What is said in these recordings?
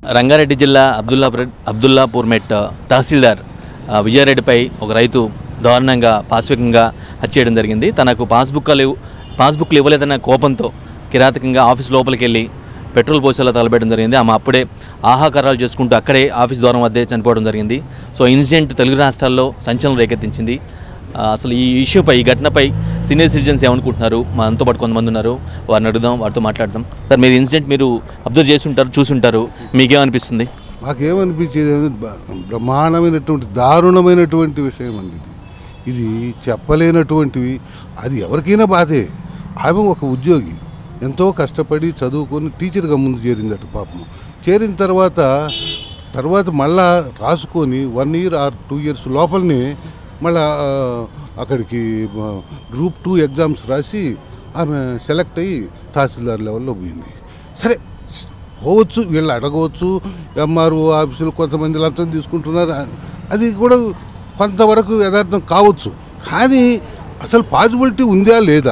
రంగారెడ్డి జిల్లా అబ్దుల్లాపూర్ అబ్దుల్లాపూర్ మెట్ తహసీల్దార్ ఆ, విజయారెడ్డిపై ఒక రైతు దారుణంగా పాశవికంగా హత్య చేయడం జరిగింది తనకు పాస్బుక్లు ఇవ్- పాస్బుక్లు ఇవ్వలేదన్న కోపంతో కిరాతకంగా ఆఫీస్ లోపలికి వెళ్ళి పెట్రోల్ పోసేలా తలపెట్టడం జరిగింది ఆమె అప్పుడే ఆహాకారాలు చేసుకుంటూ అక్కడే ఆఫీస్ ద్వారం వద్దే చనిపోవడం జరిగింది సో ఇన్సిడెంట్ తెలుగు రాష్ట్రాల్లో సంచలనం రేకెత్తించింది ఆ, అసలు ఈ ఇష్యూపై ఈ ఘటనపై సీనియర్ సిటిజన్స్ ఏమనుకుంటున్నారు మనతో పాటు కొంతమంది ఉన్నారు వారిని అడుగుదాం వారితో మాట్లాడదాం సార్ మీరు ఇన్సిడెంట్ మీరు అబ్జర్వ్ చేసి ఉంటారు చూసుంటారు మీకేమనిపిస్తుంది మాకేమనిపించేది ఏమి బ- బ్రహ్మాండమైనటువంటి దారుణమైనటువంటి విషయం అండి ఇది ఇది చెప్పలేనటువంటివి అది ఎవరికైనా బాధే ఆమె ఒక ఉద్యోగి ఎంతో కష్టపడి చదువుకొని టీచర్గా ముందు చేరిందట పాపం చేరిన తర్వాత తర్వాత మళ్ళా రాసుకొని one year or two years లోపలనే మళ్ళా ఆ, అక్కడికి ఆ, గ్రూప్ టూ ఎగ్జామ్స్ రాసి ఆమె సెలెక్ట్ అయ్యి తహసీల్దార్ లెవెల్లో పోయింది సరే పోవచ్చు వీళ్ళు అడగవచ్చు ఎంఆర్ఓ ఆఫీసులు కొంతమంది లంచం తీసుకుంటున్నారు అది కూడా కొంతవరకు యథార్థం కావచ్చు కానీ అసలు పాసిబిలిటీ ఉందా లేదా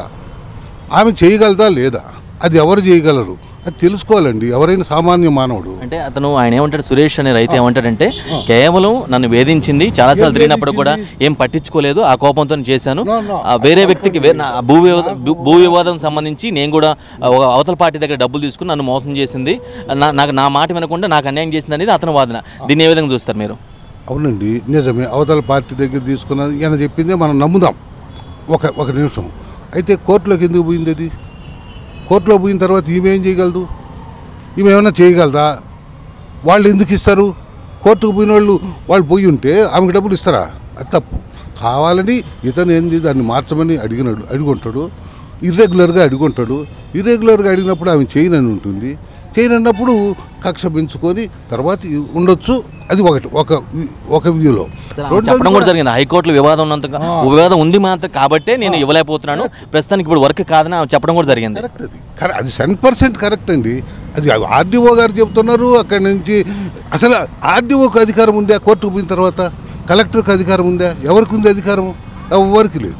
ఆమె చేయగలదా లేదా అది ఎవరు చేయగలరు అది తెలుసుకోవాలండి ఎవరైనా సామాన్య మానవుడు అంటే అతను ఆయన ఏమంటాడు సురేష్ అనే రైతు ఏమంటాడంటే కేవలం నన్ను వేధించింది చాలాసార్లు తిరిగినప్పుడు కూడా ఏం పట్టించుకోలేదు ఆ కోపంతో చేశాను No, no. ఆ వేరే వ్యక్తికి వే- నా భూ వివాద భూ- భూ వివాదం సంబంధించి నేను కూడా ఆ, ఒక అవతల పార్టీ దగ్గర డబ్బులు తీసుకుని నన్ను మోసం చేసింది నా నాకు నా మాట వినకుండా నాకు అన్యాయం చేసింది అనేది అతని వాదన దీన్ని ఏ విధంగా చూస్తారు మీరు అవునండి నిజమే అవతల పార్టీ దగ్గర తీసుకున్నది ఈయన చెప్పిందే మనం నమ్ముదాం ఒక ఒక నిమిషం అయితే కోర్టులోకి ఎందుకు పోయింది అది కోర్టులో పోయిన తర్వాత ఈమె ఏం చేయగలదు ఈమె ఏమైనా చేయగలదా వాళ్ళు ఎందుకు ఇస్తారు కోర్టుకు పోయిన వాళ్ళు వాళ్ళు పోయి ఉంటే ఆమెకు డబ్బులు ఇస్తారా అది తప్పు కావాలని ఇతను ఏంది దాన్ని మార్చమని అడిగినాడు అడుగుంటాడు ఇర్రెగ్యులర్గా అడుగుంటాడు ఇర్రెగ్యులర్గా అడిగినప్పుడు ఆమె చేయనని ఉంటుంది చేయనన్నప్పుడు కక్ష పెంచుకొని తర్వాత ఉండొచ్చు అది ఒకటి ఒక ఒక వ్యూలో చెప్పడం కూడా జరిగింది హైకోర్టులో వివాదం ఉన్నంత వివాదం ఉంది మాత్రం కాబట్టే నేను ఇవ్వలేకపోతున్నాను ప్రస్తుతానికి ఇప్పుడు వర్క్ కాదని ఆమె చెప్పడం కూడా జరిగింది కరెక్ట్ అది కరె- అది సెవెన్ పర్సెంట్ కరెక్ట్ అండి అది ఆర్డీఓ గారు చెప్తున్నారు అక్కడి నుంచి అసలు ఆర్డీఓకి అధికారం ఉందా కోర్టుకు పోయిన తర్వాత కలెక్టర్కి అధికారం ఉందా ఎవరికి ఉంది అధికారం ఎవరికి లేదు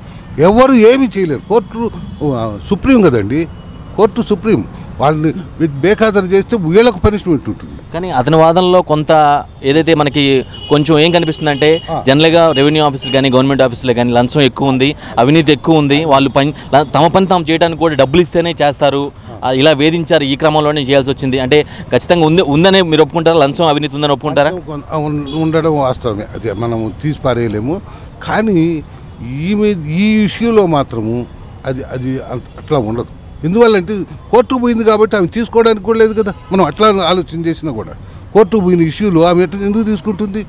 ఎవరు ఏమీ చేయలేరు కోర్టు ఆ, సుప్రీం కదండి కోర్టు సుప్రీం వాళ్ళని బేఖాతరు చేస్తే వీళ్ళకు పనిష్మెంట్ ఉంటుంది కానీ అతని వాదనలో కొంత ఏదైతే మనకి కొంచెం ఏం కనిపిస్తుందంటే జనరల్గా రెవెన్యూ ఆఫీసులు కానీ గవర్నమెంట్ ఆఫీసులు కానీ లంచం ఎక్కువ ఉంది అవినీతి ఎక్కువ ఉంది వాళ్ళు పని ల- తమ పని తాము చేయడానికి కూడా డబ్బులు ఇస్తేనే చేస్తారు ఆ, ఇలా వేధించారు ఈ క్రమంలోనే చేయాల్సి వచ్చింది అంటే ఖచ్చితంగా ఉంది ఉందనే మీరు ఒప్పుకుంటారా లంచం అవినీతి ఉందని ఒప్పుకుంటారా కొన్- ఉన్- ఉండడం వాస్తవమే అది మనము తీసి పారేయలేము కానీ ఈమె ఈ ఇష్యూలో మాత్రము అది అది అంత- అట్లా ఉండదు ఎందువల్లంటే కోర్టుకు పోయింది కాబట్టి ఆమె తీసుకోవడానికి కూడా లేదు కదా మనం అట్లా ఆలోచన చేసినా కూడా కోర్టుకు పోయిన ఇష్యూలు ఆమె ఎట్లా ఎందుకు తీసుకుంటుంది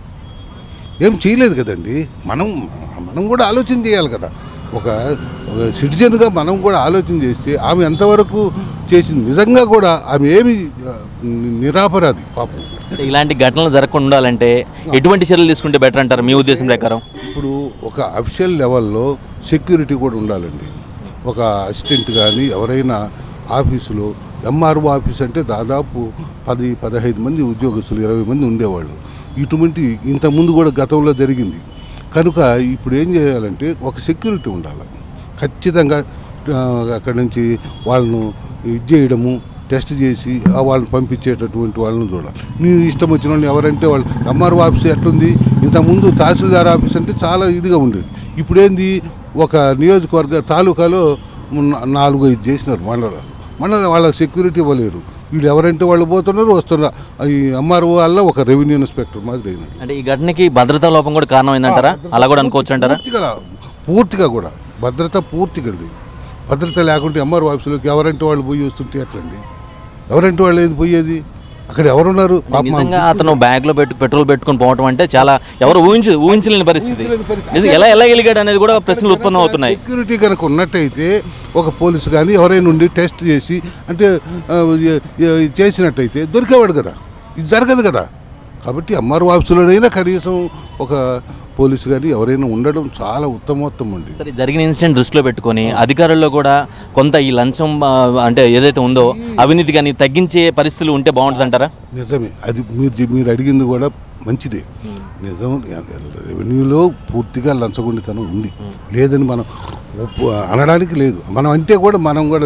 ఏం చేయలేదు కదండి మనం మనం కూడా ఆలోచన చేయాలి కదా ఒక ఒక సిటిజన్గా మనం కూడా ఆలోచన చేస్తే ఆమె ఎంతవరకు చేసింది నిజంగా కూడా ఆమె ఏమి ఆ, నిరాపరాధి పాపం అంటే ఇలాంటి ఘటనలు జరగకుండా ఉండాలంటే ఎటువంటి చర్యలు తీసుకుంటే బెటర్ అంటారు మీ ఉద్దేశం ప్రకారం ఇప్పుడు ఒక అఫిషియల్ లెవెల్లో సెక్యూరిటీ కూడా ఉండాలండి ఒక అసిస్టెంట్ కానీ ఎవరైనా ఆఫీసులో ఎంఆర్ఓ ఆఫీస్ అంటే దాదాపు పది పదహైదు మంది ఉద్యోగస్తులు ఇరవై మంది ఉండేవాళ్ళు ఇటువంటి ఇంతకుముందు కూడా గతంలో జరిగింది కనుక ఇప్పుడు ఏం చేయాలంటే ఒక సెక్యూరిటీ ఉండాలి ఖచ్చితంగా ఆ, అక్కడి నుంచి వాళ్ళను ఇది చేయడము టెస్ట్ చేసి ఆ వాళ్ళని పంపించేటటువంటి వాళ్ళని చూడాలి నీ ఇష్టం వచ్చిన వాళ్ళని ఎవరంటే వాళ్ళు ఎంఆర్ఓ ఆఫీస్ ఎట్లుంది ఇంతకుముందు తహసీల్దార్ ఆఫీస్ అంటే చాలా ఇదిగా ఉండేది ఇప్పుడేంది ఒక నియోజకవర్గ తాలూకాలో ఉన్న- నాలుగు ఐదు చేసినారు మండలాలు మండలం వాళ్ళకి సెక్యూరిటీ ఇవ్వలేరు వీళ్ళు ఎవరంటే వాళ్ళు పోతున్నారు వస్తున్నారు ఈ ఎంఆర్ఓ వల్ల ఒక రెవెన్యూ ఇన్స్పెక్టర్ మాదిరి అయినాడు అంటే ఈ ఘటనకి భద్రతా లోపం కూడా కారణమైందంటారా అలా కూడా అనుకోవచ్చు అంటారా పూర్తిగా పూర్తిగా కూడా భద్రత పూర్తిగా అండి భద్రత లేకుంటే ఎంఆర్ ఆఫీసులోకి ఎవరంటే వాళ్ళు పోయి వస్తుంటే ఎట్లండి ఎవరంటే వాళ్ళు ఏది పోయేది అక్కడ ఎవరున్నారు పాపం నిజంగా అతను బ్యాగ్ లో పెట్టు పెట్రోల్ పెట్టుకొని పోవటం అంటే చాలా ఎవరు ఊహించు ఊహించలేని పరిస్థితి ఊహించలేని పరిస్థితి. నిజంగా ఎలా ఎలా వెలిగాడు అనేది కూడా ప్రశ్నలు ఉత్పన్నం అవుతున్నాయి సెక్యూరిటీ కనుక ఉన్నట్టయితే ఒక పోలీసు కానీ ఎవరైనా ఉండి టెస్ట్ చేసి అంటే ఆ, ఏ- ఏ- చేసినట్టయితే దొరికేవాడు కదా ఇది జరగదు కదా కాబట్టి ఎంఆర్ ఆఫీసులోనైనా కనీసం ఒక పోలీసు కానీ ఎవరైనా ఉండడం చాలా ఉత్తమోత్తమం అండి సరే జరిగిన ఇన్సిడెంట్ దృష్టిలో పెట్టుకొని అధికారుల్లో కూడా కొంత ఈ లంచం ఆ, అంటే ఏదైతే ఉందో అవినీతి కానీ తగ్గించే పరిస్థితులు ఉంటే బాగుంటుంది అంటారా నిజమే అది మీరు చె- మీరు అడిగింది కూడా మంచిదే నిజం రెవెన్యూలో పూర్తిగా లంచగొండితనం ఉంది లేదని మనం ఒప్పు అనడానికి లేదు మనం అంటే కూడా మనం కూడా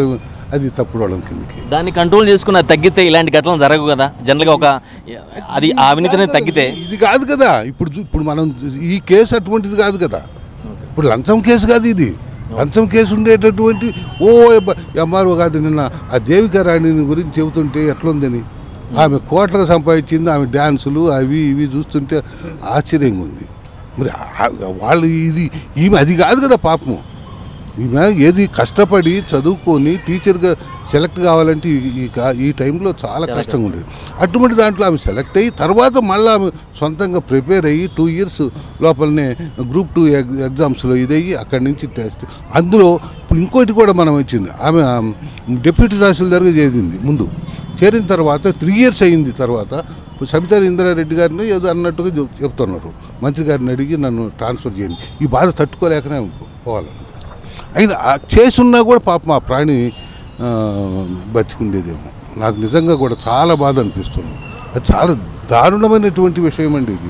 అది తప్పుడు వాళ్ళం కిందకి దాన్ని కంట్రోల్ చేసుకున్న తగ్గితే ఇలాంటి ఘటనలు జరగవు కదా జనరల్గా ఒక అది ఆ అవినీతి అనేది తగ్గితే ఇది కాదు కదా ఇప్పుడు చూ- ఇప్పుడు మనం ఈ కేసు అటువంటిది కాదు కదా ఇప్పుడు లంచం కేసు కాదు ఇది లంచం కేసు ఉండేటటువంటి ఓ ఎంఆర్ఓ కాదు నిన్న ఆ దేవికా రాణిని గురించి చెబుతుంటే ఎట్లుందని ఆమె కోట్లకు సంపాదించింది ఆమె డ్యాన్సులు అవి ఇవి చూస్తుంటే ఆశ్చర్యంగా ఉంది మరి ఆ- వాళ్ళు ఇది ఈమె అది కాదు కదా పాపము ఈమె ఏది కష్టపడి చదువుకొని టీచర్గా సెలెక్ట్ కావాలంటే ఈ- ఈ కా- ఈ టైంలో చాలా కష్టంగా ఉండేది అటువంటి దాంట్లో ఆమె సెలెక్ట్ అయ్యి తర్వాత మళ్ళీ ఆమె సొంతంగా ప్రిపేర్ అయ్యి టూ ఇయర్స్ లోపలనే గ్రూప్ టూ ఎగ్జామ్స్లో ఇదయ్యి అక్కడి నుంచి టెస్ట్ అందులో ఇప్పుడు ఇంకోటి కూడా మనం వచ్చింది ఆమె డిప్యూటీ తహసీల్దార్గా చేరింది ముందు చేరిన తర్వాత త్రీ ఇయర్స్ అయింది తర్వాత ఇప్పుడు సబితా ఇంద్రారెడ్డి గారిని ఏదో అన్నట్టుగా చెప్- చెప్తున్నారు మంత్రి గారిని అడిగి నన్ను ట్రాన్స్ఫర్ చేయండి ఈ బాధ తట్టుకోలేకనే పోవాలని అయినా ఆ చేసున్నా కూడా పాపం ఆ ప్రాణి ఆ, బతికుండేదేమో నాకు నిజంగా కూడా చాలా బాధ అనిపిస్తుంది అది చాలా దారుణమైనటువంటి విషయం అండి ఇది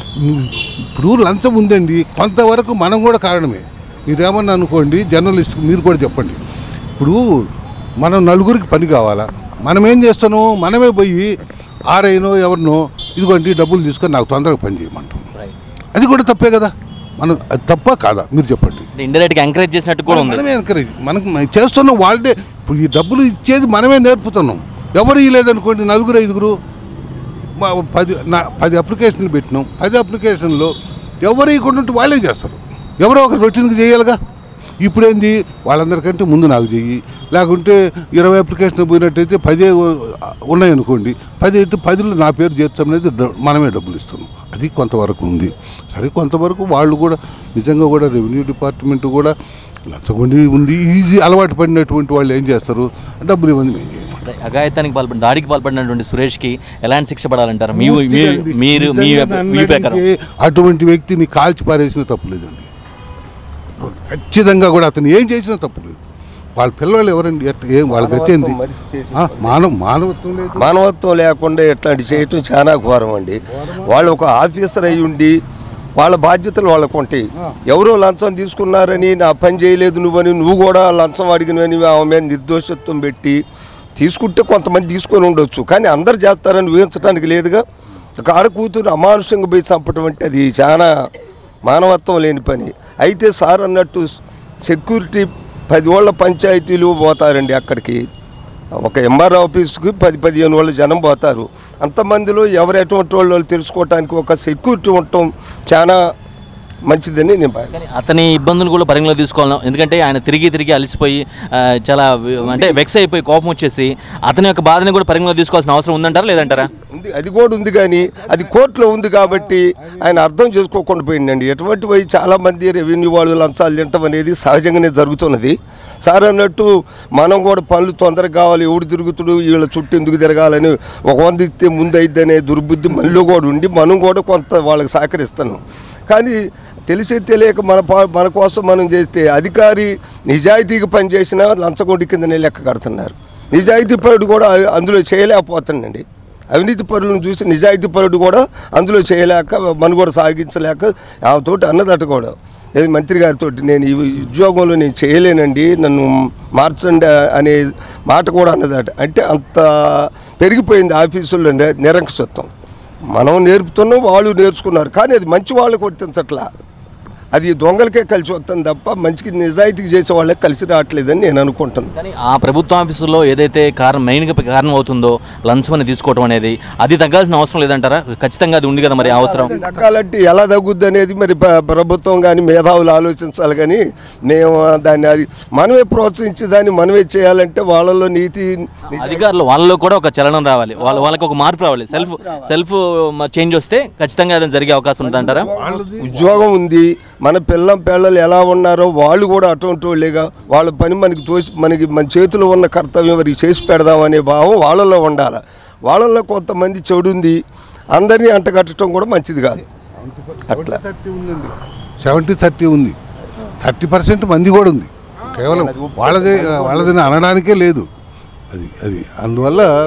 ఇప్పుడు లంచం ఉందండి కొంతవరకు మనం కూడా కారణమే మీరేమన్నా అనుకోండి జర్నలిస్ట్ మీరు కూడా చెప్పండి ఇప్పుడు మనం నలుగురికి పని కావాలా మనం ఏం చేస్తాను మనమే పోయి ఆరైనో ఎవరినో ఇదిగోండి డబ్బులు తీసుకొని నాకు తొందరగా పని చేయమంటాం అది కూడా తప్పే కదా మనం అది తప్ప కాదా మీరు చెప్పండి అంటే ఇండైరెక్ట్గా ఎంకరేజ్ చేసినట్టు కూడా ఉంది మనమే ఎంకరేజ్ మనకు మనం చేస్తున్నాం వాళ్ళే ఇప్పుడు ఈ డబ్బులు ఇచ్చేది మనమే నేర్పుతున్నాం ఎవరు ఇవ్వలేదనుకోండి నలుగురు ఐదుగురు మా- పది నా పది అప్లికేషన్లు పెట్టినాం పది అప్లికేషన్లో ఎవరు ఇవ్వకుండా ఉంటే వాళ్ళే చేస్తారు ఎవరో ఒకరు రొటీన్కి చేయాలిగా ఇప్పుడేంది వాళ్ళందరికంటే ముందు నాకు చెయ్యి లేకుంటే ఇరవై అప్లికేషన్ పోయినట్టయితే పదే ఉన్నాయనుకోండి పది అయితే పదిలో నా పేరు చేర్చమనేది డ- మనమే డబ్బులు ఇస్తున్నాం అది కొంతవరకు ఉంది సరే కొంతవరకు వాళ్ళు కూడా నిజంగా కూడా రెవెన్యూ డిపార్ట్మెంట్ కూడా లంచగొండి ఉంది ఇది అలవాటు పడినటువంటి వాళ్ళు ఏం చేస్తారు డబ్బులు ఇవ్వండి మేము చేయము అంటే అఘాయితానికి పాల్పడి దాడికి పాల్పడినటువంటి సురేష్కి ఎలాంటి శిక్ష పడాలంటారు మీ మీ మీరు మీ నిజంగా మీ ప్రకారం నన్నడిగితే అటువంటి వ్యక్తిని కాల్చి పారేసిన తప్పులేదండి ఖచ్చితంగా కూడా అతను ఏం చేసినా తప్పులేదు వాళ్ళ పిల్లలు ఎవరండి ఎట్ట ఏం వాళ్ళకి వచ్చింది మానవత్వం మనిషి చేసే ఆ, మానవ మానవత్వం లేదు మానవత్వం లేకుండా ఇట్లాంటి చేయటం చాలా ఘోరం అండి వాళ్ళు ఒక ఆఫీసర్ అయి ఉండి వాళ్ళ బాధ్యతలు వాళ్ళకు ఉంటాయి ఎవరో లంచం తీసుకున్నారని నా పని చేయలేదు నువ్వని నువ్వు కూడా లంచం అడిగినవని ఆమె మీద నిర్దోషత్వం పెట్టి తీసుకుంటే కొంతమంది తీసుకొని ఉండొచ్చు కానీ అందరు చేస్తారని ఊహించడానికి లేదుగా ఒక ఆడ కూతురు అమానుషంగా పోయి చంపటం అంటే అది చాలా మానవత్వం లేని పని అయితే సార్ అన్నట్టు సెక్యూరిటీ పది ఓళ్ళ పంచాయతీలు పోతారండి అక్కడికి ఒక ఎంఆర్ ఆఫీస్కి పది పదిహేను వాళ్ళు జనం పోతారు అంతమందిలో ఎవరు ఎటువంటి వాళ్ళు వాళ్ళు తెలుసుకోవడానికి ఒక సెక్యూరిటీ ఉండటం చాలా మంచిదని నేను భావిస్తున్నాను. కానీ అతని ఇబ్బందులు కూడా పరిగణలో తీసుకోవాలి ఎందుకంటే ఆయన తిరిగి తిరిగి అలసిపోయి ఆ, చాలా వి- అంటే వెక్స్ అయిపోయి కోపం వచ్చేసి అతని యొక్క బాధని కూడా పరిగణలో తీసుకోవాల్సిన అవసరం ఉందంటారా లేదంటారా ఉంది అది కూడా ఉంది కానీ అది కోర్టులో ఉంది కాబట్టి ఆయన అర్థం చేసుకోకుండా పోయిందండి ఎటువంటి పోయి చాలామంది రెవెన్యూ వాళ్ళు లంచాలు తినటం అనేది సహజంగానే జరుగుతున్నది సార్ అన్నట్టు మనం కూడా పనులు తొందరగా కావాలి ఎవడు తిరుగుతుడు వీళ్ళ చుట్టూ ఎందుకు తిరగాలని ఒక వంద ఇస్తే ముందు అయిద్ది అనే దుర్బుద్ధి మనలో కూడా ఉండి మనం కూడా కొంత వాళ్ళకి సహకరిస్తాను కానీ తెలిసి తెలియక మన పా మన కోసం మనం చేస్తే అధికారి నిజాయితీగా పనిచేసినా లంచగొండి కిందనే లెక్క కడుతున్నారు నిజాయితీ పరుడు కూడా అందులో చేయలేకపోతుండండి అవినీతి పరులను చూసి నిజాయితీ పరుడు కూడా అందులో చేయలేక మనుగడ సాగించలేక ఆమెతోటి అన్నదట కూడా ఏది మంత్రి గారితో నేను ఈ ఉద్యోగంలో నేను చేయలేనండి నన్ను మార్చండి అనే మాట కూడా అన్నదట అంటే అంత పెరిగిపోయింది ఆఫీసుల్లో నిర- నిరంకుశత్వం మనం నేర్పుతున్నాం వాళ్ళు నేర్చుకున్నారు కానీ అది మంచి వాళ్ళకి వర్తించట్లా అది దొంగలకే కలిసి వస్తుంది తప్ప మంచికి నిజాయితీకి చేసే వాళ్ళకి కలిసి రావట్లేదని నేను అనుకుంటున్నాను కానీ ఆ ప్రభుత్వ ఆఫీసుల్లో ఏదైతే కారణం మెయిన్గా కారణం అవుతుందో లంచం అని తీసుకోవడం అనేది అది తగ్గాల్సిన అవసరం లేదంటారా ఖచ్చితంగా అది ఉంది కదా మరి ఆ అవసరం అది తగ్గాలంటే ఎలా తగ్గుద్ది అనేది మరి ప్ర- ప్రభుత్వం కానీ మేధావులు ఆలోచించాలి కానీ మేము దాన్ని అది మనమే ప్రోత్సహించి దాన్ని మనమే చేయాలంటే వాళ్ళలో నీతి అధికారులు వాళ్ళలో కూడా ఒక చలనం రావాలి వాళ్ళ వాళ్ళకి ఒక మార్పు రావాలి సెల్ఫ్ సెల్ఫ్ చేంజ్ వస్తే ఖచ్చితంగా అది జరిగే అవకాశం ఉందంటారా ఉద్యోగం ఉంది మన పిల్లం పిల్లలు ఎలా ఉన్నారో వాళ్ళు కూడా అటువంటి వాళ్ళేగా వాళ్ళ పని మనకి తోసి మనకి మన చేతిలో ఉన్న కర్తవ్యం వారికి చేసి పెడదాం అనే భావం వాళ్ళలో ఉండాలి వాళ్ళలో కొంతమంది చెడు ఉంది అందరినీ అంటగట్టడం కూడా మంచిది కాదు అట్లా థర్టీ ఉందండి సెవెంటీ థర్టీ ఉంది థర్టీ పర్సెంట్ మంది కూడా ఉంది కేవలం వాళ్ళదే వాళ్ళదని అనడానికే లేదు అది అది అందువల్ల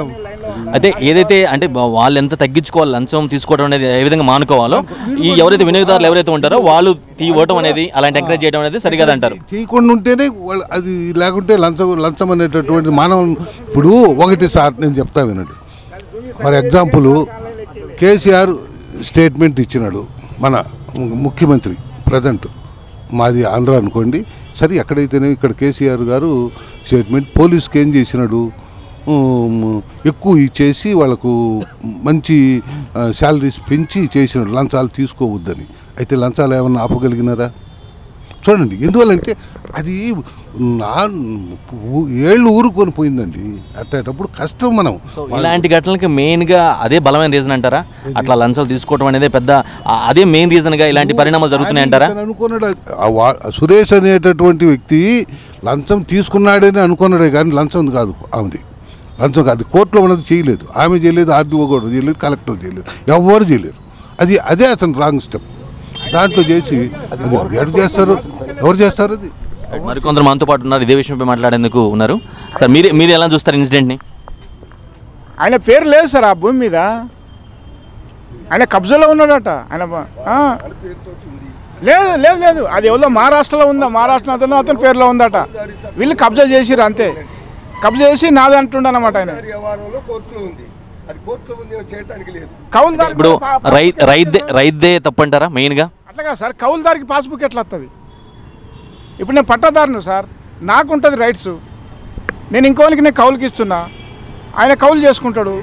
అయితే ఏదైతే అంటే బా- వాళ్ళు ఎంత తగ్గించుకోవాలి లంచం తీసుకోవడం అనేది ఏ విధంగా మానుకోవాలో ఈ ఎవరైతే వినియోగదారులు ఎవరైతే ఉంటారో వాళ్ళు తీవటం అనేది అలాంటి ఎంకరేజ్ చేయడం అనేది సరికాదంటారు చేయకుండా ఉంటేనే వాళ్ళు అది లేకుంటే లంచం లంచం అనేటటువంటి మానవ ఇప్పుడు ఒకటి సార్ నేను చెప్తా వినండి ఫర్ ఎగ్జాంపుల్ కేసీఆర్ స్టేట్మెంట్ ఇచ్చినాడు మన ము- ముఖ్యమంత్రి ప్రజెంట్ మాది ఆంధ్ర అనుకోండి సరే ఎక్కడైతేనే ఇక్కడ కేసీఆర్ గారు స్టేట్మెంట్ పోలీస్కి ఏం చేసినాడు ఉమ్, ఎక్కువ ఇచ్చేసి వాళ్ళకు మంచి శాలరీస్ పెంచి చేసినాడు లంచాలు తీసుకోవద్దని అయితే లంచాలు ఏమన్నా ఆపగలిగినారా చూడండి ఎందువల్లంటే అది నా ఊ- ఏళ్ళు ఊరుకొని పోయిందండి అట్టేటప్పుడు కష్టం మనం సో ఇలాంటి ఘటనలకి మెయిన్గా అదే బలమైన రీజన్ అంటారా అట్లా లంచాలు తీసుకోవడం అనేది పెద్ద ఆ- అదే మెయిన్ రీజన్గా ఇలాంటి పరిణామాలు జరుగుతున్నాయి అంటారా ఆయన అనుకున్నాడు ఆ వా- సురేష్ అనేటటువంటి వ్యక్తి లంచం తీసుకున్నాడని అనుకున్నాడే కానీ లంచం కాదు ఆమెది లంచం కాదు కోర్టులో ఉన్నది చేయలేదు ఆమె చేయలేదు ఆర్డీఓ కూడా చేయలేదు కలెక్టర్ చేయలేదు ఎవరు చేయలేరు అది అదే అతను రాంగ్ స్టెప్ దాంట్లో చేసి అది ఎవరు చేస్తారు ఎవరు చేస్తారు అది మరికొందరు మనతో పాటు ఉన్నారు ఇదే విషయంపై మాట్లాడేందుకు ఉన్నారు సార్ మీరు మీరు ఎలా చూస్తారు ఇన్సిడెంట్ని ఆయన పేరు లేదు సార్ ఆ భూమి మీద ఆయన కబ్జాలో ఉన్నాడట ఆయన బ- ఆ. లేదు లేదు లేదు అది ఎవరో మహారాష్ట్రలో ఉందా మహారాష్ట్ర అతను అతని పేరులో ఉందట వీళ్ళు కబ్జా చేసిరు అంతే కబ్జా చేసి నాది అంటుండనమాట ఆయన వ్యవహారంలో కోర్టులో ఉంది అది కోర్టులో ఉంది చేయడానికి లేదు కౌలుదారు ఇప్పుడు రై రైతే రైతే తప్పంటారా మెయిన్గా అట్లాగా సార్ కౌలుదారికి పాస్బుక్ ఎట్లా వస్తుంది ఇప్పుడు నేను పట్టాదారును సార్ నాకు ఉంటుంది రైట్స్ నేను ఇంకోనికి నేను కౌలుకి ఇస్తున్నా ఆయన కౌలు చేసుకుంటాడు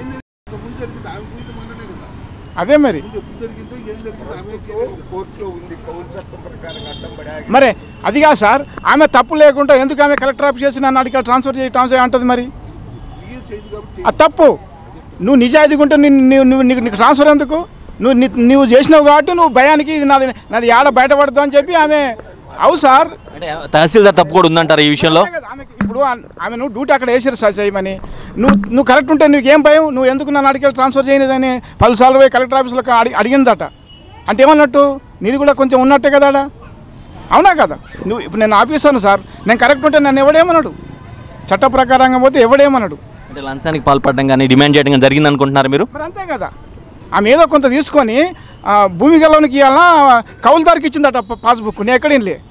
అదే మరి కోర్టులో ఉంది కౌలు చట్టం ప్రకారం అడ్డం పడి ఆగి- మరి అదిగా సార్ ఆమె తప్పు లేకుండా ఎందుకు ఆమె కలెక్టర్ ఆఫీస్ చేసి నన్ను అడిగి ట్రాన్స్ఫర్ చేయి ట్రాన్స్ఫర్ చేయి అంటుంది మరి అది తప్పు నువ్వు నిజాయితీగా ఉంటే నిన్ను- నువ్వు నువ్వు నీకు నీకు ట్రాన్స్ఫర్ ఎందుకు నువ్వు నీ- నువ్వు చేసినావు కాబట్టి నువ్వు భయానికి ఇది నాది నాది ఏడ బయటపడదు అని చెప్పి ఆమె అవు సార్ అంటే తహసీల్దార్ తప్పు కూడా ఉందంటారు ఈ విషయంలో అంతే కదా, ఆమెకి ఇప్పుడు ఆ- ఆమె నువ్వు డ్యూటీ అక్కడ వేసారు సార్ చేయమని నువ్వు నువ్వు కరెక్ట్ ఉంటే నీకు ఏం భయం నువ్వు ఎందుకు నన్ను అడిగి ట్రాన్స్ఫర్ చేయలేదని పలుసార్లు పోయి కలెక్టర్ ఆఫీస్లో అడిగి అడిగిందట అంటే ఏమన్నట్టు నీది కూడా కొంచెం ఉన్నట్టే కదా ఆడ? అవునా కదా నువ్వు ఇప్పుడు నేను ఆఫీసర్ను సార్ నేను కరెక్ట్ ఉంటే నన్ను ఎవడేమన్నాడు చట్ట ప్రకారంగా పోతే ఎవడేమన్నాడు అంటే లంచానికి పాల్పడడం కానీ డిమాండ్ చేయడం కానీ జరిగింది అనుకుంటున్నారు మీరు మరి అంతే కదా ఆమె ఏదో కొంత తీసుకొని ఆ, భూమి గల్లోనికి ఇవ్వాలన్నా కౌలుదారికి ఇచ్చిందట ప- పాస్బుక్ నేను ఎక్కడేం లే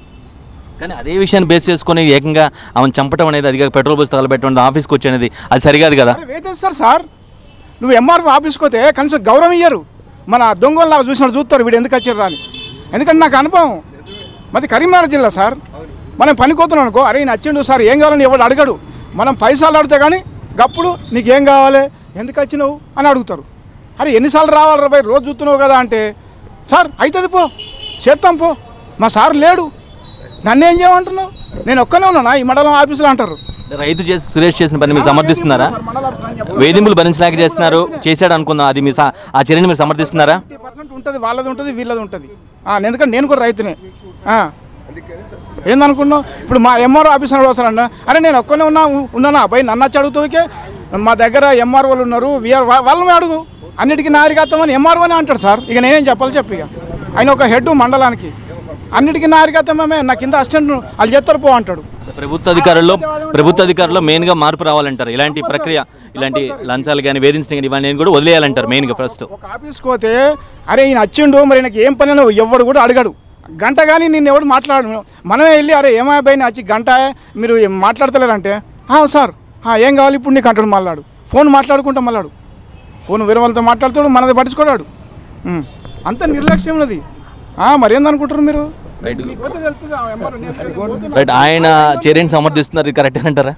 కానీ అదే విషయాన్ని బేస్ చేసుకొని ఏకంగా ఆమెను చంపడం అనేది అది కాక పెట్రోల్ బస్ తగలబెట్టడం ఆఫీస్కి వచ్చి అనేది అది సరికాదు కదా అరే వేతేస్తారు సార్ నువ్వు ఎంఆర్ఓ ఆఫీస్కి పోతే కనీసం గౌరవం ఇయ్యరు మన దొంగల్లాగా చూసినట్టు చూస్తారు వీడు ఎందుకు వచ్చారు అని ఎందుకంటే నాకు అనుభవం మాది కరీంనగర్ జిల్లా సార్ మనం పనికోతున్నాం అనుకో అరే ఈయన వచ్చిండు సార్ ఏం కావాలని ఎవడు అడగడు మనం పైసలు అడిగితే కానీ గప్పుడు నీకేం కావాలి ఎందుకు వచ్చినావు అని అడుగుతారు అరే ఎన్నిసార్లు రావాలి రా భయ్ రోజు చూస్తున్నావు కదా అంటే సార్ అవుతుంది పో చేస్తాం పో మా సార్ లేడు నన్ను ఏం చేయమంటున్నావు నేను ఒక్కనే ఉన్నానా ఈ మండలం ఆఫీసులో అంటారు రైతు చేసి సురేష్ చేసిన పని మీరు సమర్థిస్తున్నారా వేధింపులు భరించలేక చేస్తున్నారు చేశాడు అనుకుందాం అది మీ స- ఆ చర్యని మీరు సమర్థిస్తున్నారా ఫిఫ్టీ పర్సెంట్ ఉంటుంది వాళ్ళది ఉంటుంది వీళ్ళది ఉంటుంది ఆ, ఎందుకంటే నేను కూడా రైతునే ఆ. ఏందనుకున్నావు ఇప్పుడు మా ఎంఆర్ఓ ఆఫీసర్ వస్తారన్న అరే నేను ఒక్కనే ఉన్నా ఉన్నానా అబ్బాయి నన్ను వచ్చి అడుగుతూకే మా దగ్గర ఎంఆర్ఓలు ఉన్నారు విఆర్ వాళ్ళని అడుగు అన్నిటికీ నారికత్వం ఎంఆర్ఓనే అంటాడు సార్ ఇక నేనేం చెప్పాలి చెప్పు ఇక ఆయన ఒక హెడ్ మండలానికి అన్నిటికీ నారికత్వమే నా కింద అసిస్టెంట్ వాళ్ళు చేస్తారు పో అంటాడు ప్రభుత్వ అధికారుల్లో ప్రభుత్వ అధికారుల్లో మెయిన్గా మార్పు రావాలంటారు ఇలాంటి ప్రక్రియ ఇలాంటి లంచాలు కానీ వేధించడం కానీ ఇవన్నీ కూడా వదిలేయాలంటారు మెయిన్గా ప్రస్తుతం ఒక ఆఫీస్కి పోతే అరే ఈయన వచ్చిండు మరి నాకు ఏం పని అని ఎవడు కూడా అడగడు గంట కానీ నిన్ను ఎవడు మాట్లాడు మనమే వెళ్ళి అరే ఏమై పోయిన వచ్చి గంట మీరు ఏం మాట్లాడతలేరంటే "ఆ, సార్ ఆ, ఏం కావాలి ఇప్పుడు నీకు అంటాడు మళ్ళాడు ఫోన్ మాట్లాడుకుంటా మళ్ళాడు ఫోన్ వేరే వాళ్ళతో మాట్లాడుతాడు మనది పట్టించుకోడాడు ఉం. అంత నిర్లక్ష్యం ఉన్నది ఆ, మరి ఏందనుకుంటారు మీరు రైట్ మీకు పోతే తెలుస్తుంది, ఆ ఎంఆర్ఓ నేను- రైట్ ఆయన చర్యని సమర్థిస్తున్నారు ఇది కరెక్ట్ అంటారా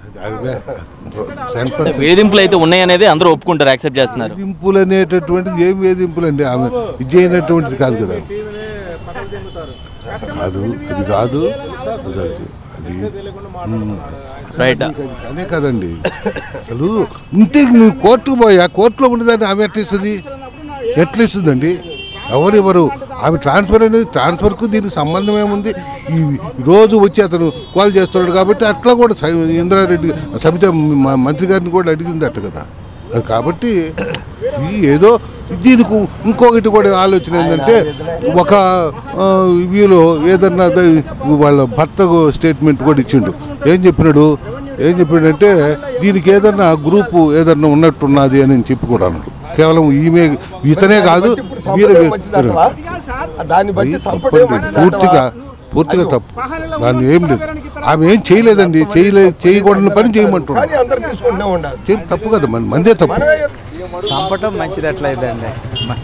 టెన్ పర్సెంట్ వేధింపులు అయితే ఉన్నాయనేది అందరూ ఒప్పుకుంటారు యాక్సెప్ట్ చేస్తున్నారు వేధింపులు అనేటటువంటిది ఏం వేధింపులు అండి ఆమె ఇది చేయనటువంటిది కాదు కదా కాదు అది కాదు అది అది ఉమ్, రైట్ అనే కదండి అసలు ఉంటే నువ్వు కోర్టుకు పోయా కోర్టులో ఉండేదాన్ని ఆమె ఎట్లా ఇస్తుంది ఎట్లా ఇస్తుందండి ఎవరెవరు ఆమె ట్రాన్స్ఫర్ అనేది ట్రాన్స్ఫర్కు దీనికి సంబంధం ఏముంది ఈ రోజు వచ్చి అతను కాల్ చేస్తున్నాడు కాబట్టి అట్లా కూడా స- ఇంద్రారెడ్డి సబిత మ- మంత్రి గారిని కూడా అడిగింది అట్ట కదా అది కాబట్టి ఈ ఏదో దీనికి ఇంకొకటి కూడా ఆలోచన ఏంటంటే ఒక ఆ, వీలో ఏదన్నా ద- వాళ్ళ భర్తకు స్టేట్మెంట్ కూడా ఇచ్చిండు ఏం చెప్పినాడు ఏం చెప్పాడంటే దీనికి ఏదన్నా గ్రూపు ఏదన్నా ఉన్నట్టున్నది అని చెప్పి కూడా అన్నాడు కేవలం ఈమె ఇతనే కాదు వీరే దాన్ని బట్టి అది చంపడం తప్పండి. మంచిదంటావా? పూర్తిగా పూర్తిగా తప్పు దాన్ని ఏం లేదు ఆమె ఏం చేయలేదండి చేయలే చేయకూడని పని చేయమంటున్నాడు కానీ అందరు తీసుకుంటూనే ఉండాలి చేయ తప్పు కదా మన మందే తప్పు మనమే చంపటం మంచిది ఎట్లయిద్దండి మ-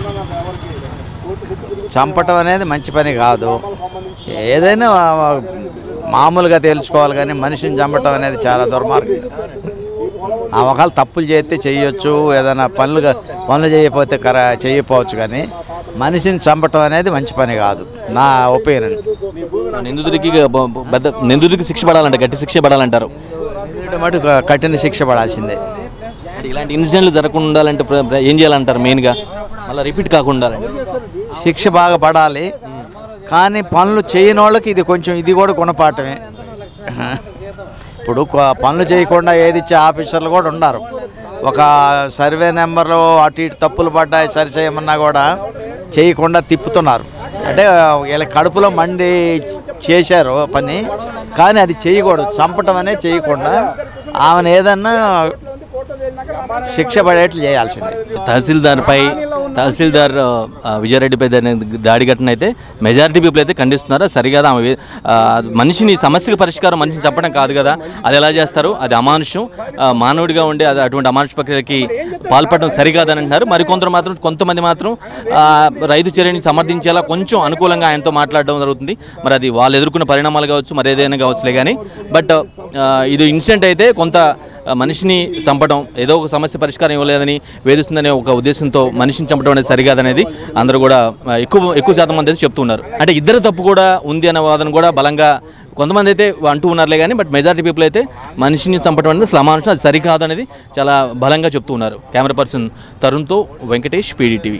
చంపటం అనేది మంచి పని కాదు ఏదైనా మామూలుగా తెలుసుకోవాలి కానీ మనిషిని చంపటం అనేది చాలా దుర్మార్గం ఆ ఒకవేళ తప్పులు చేస్తే చేయొచ్చు ఏదైనా పనులుగా పనులు చేయకపోతే కర చేయకపోవచ్చు కానీ మనిషిని చంపటం అనేది మంచి పని కాదు నా ఒపీనియన్ నిందితుడికి బ- బ- పెద్ద నిందితుడికి శిక్ష పడాలంట గట్టి శిక్ష పడాలంటారు మటు కఠిన శిక్ష పడాల్సిందే అంటే ఇలాంటి ఇన్సిడెంట్లు జరగకుండా ఉండాలంటే ప్ర- ప్ర- ఏం చేయాలంటారు మెయిన్గా మళ్ళీ రిపీట్ కాకుండా శిక్ష బాగా పడాలి కానీ పనులు చేయని వాళ్ళకి ఇది కొంచెం ఇది కూడా గుణపాఠమే ఇప్పుడు కొ- పనులు చేయకుండా ఏది ఇచ్చే ఆఫీసర్లు కూడా ఉన్నారు ఒక సర్వే నెంబర్లు అటు ఇటు తప్పులు పడ్డాయి సరి చేయమన్నా కూడా చేయకుండా తిప్పుతున్నారు అంటే వీళ్ళ కడుపులో మండి చేశారు పని కానీ అది చేయకూడదు చంపటం అనేది చేయకుండా ఆమెను ఏదన్నా శిక్ష పడేట్లు చేయాల్సిందే తహసీల్దార్పై తహసీల్దార్ ఆ, విజయారెడ్డిపై దాని- దాడి ఘటన అయితే మెజారిటీ పీపుల్ అయితే ఖండిస్తున్నారు అది సరిగా ఆమె వే- ఆ, మనిషిని సమస్యకు పరిష్కారం మనిషిని చెప్పడం కాదు కదా అది ఎలా చేస్తారు అది అమానుషం ఆ, మానవుడిగా ఉండే అది అటువంటి అమానుష ప్రక్రియకి పాల్పడడం సరికాదని అంటున్నారు మరికొందరు మాత్రం కొంతమంది మాత్రం ఆ, రైతు చర్యని సమర్థించేలా కొంచెం అనుకూలంగా ఆయనతో మాట్లాడడం జరుగుతుంది మరి అది వాళ్ళు ఎదుర్కొన్న పరిణామాలు కావచ్చు మరి ఏదైనా కావచ్చులే కానీ బట్ ఆ, ఇది ఇన్సిడెంట్ అయితే కొంత ఆ, మనిషిని చంపడం ఏదో ఒక సమస్య పరిష్కారం ఇవ్వలేదని వేధిస్తుందనే ఒక ఉద్దేశంతో మనిషిని చంపడం అనేది సరికాదనేది అందరూ కూడా ఆ, ఎక్కువ ఎక్కువ శాతం మంది అయితే చెప్తున్నారు అంటే ఇద్దరు తప్పు కూడా ఉంది అనే వాదన కూడా బలంగా కొంతమంది అయితే అంటూ ఉన్నారులే కానీ బట్ మెజారిటీ పీపుల్ అయితే మనిషిని చంపడం అనేది స్లమానుషం అది సరికాదు అనేది చాలా బలంగా చెప్తూ ఉన్నారు కెమెరా పర్సన్ తరుణ్తో వెంకటేష్ పీడీటీవీ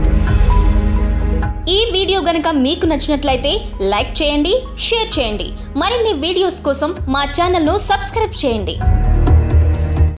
ఈ వీడియో గనుక మీకు నచ్చినట్లయితే లైక్ చేయండి షేర్ చేయండి మరిన్ని వీడియోస్ కోసం మా ఛానల్ను సబ్స్క్రైబ్ చేయండి